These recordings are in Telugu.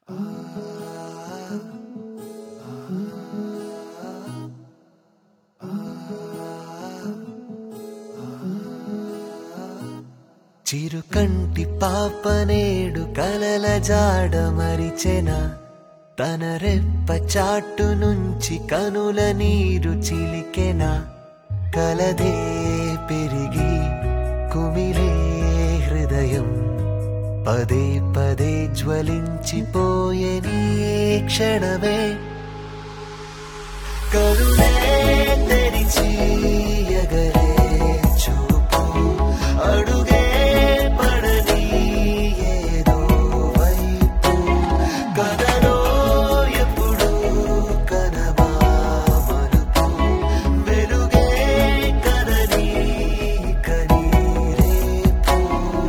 చిరుకంటి పాపనేడు కలల జాడ మరిచెన తన రెప్ప చాటు నుంచి కనుల నీరు చిలికెన కలదే పెరిగి కుమిలే హృదయం పదే పదే జ్వలించిపోయే నీ క్షణమే కరుణే తెరిచి ఎగరే చూపు అడుగే పడని ఏదో వైపు కథలో ఎప్పుడు కనవా మలుపు వెలుగే కదని కనీరేపు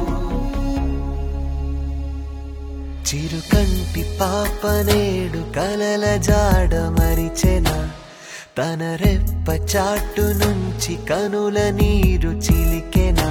చిరుకంటి పాపనేడు కలల జాడ మరిచెన తన రెప్ప చాటు నుంచి కనుల నీరు చిలికెనా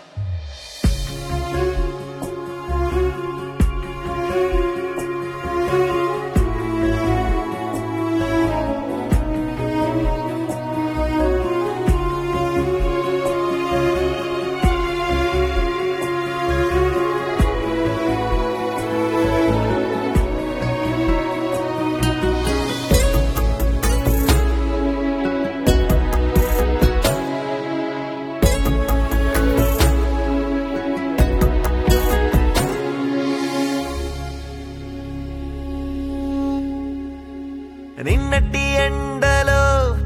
నిన్నటి ఎండలో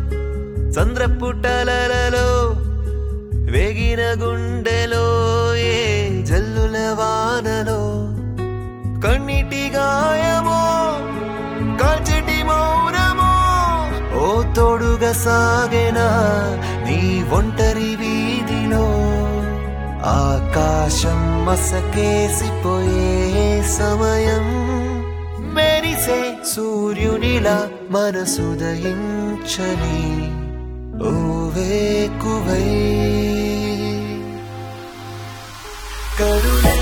చంద్రపుటలలో వేగిన గుండెలో ఏ జల్లుల వానలో కన్నిటి గాయమో కాల్చెటి మౌనమో ఓ తోడుగా సాగెనా నీ ఒంటరి వీధిలో ఆకాశం మసకేసిపోయే సమయం మెరిసే సూర్యునిలా మనసుదయించని ఓవే కువై కరుణే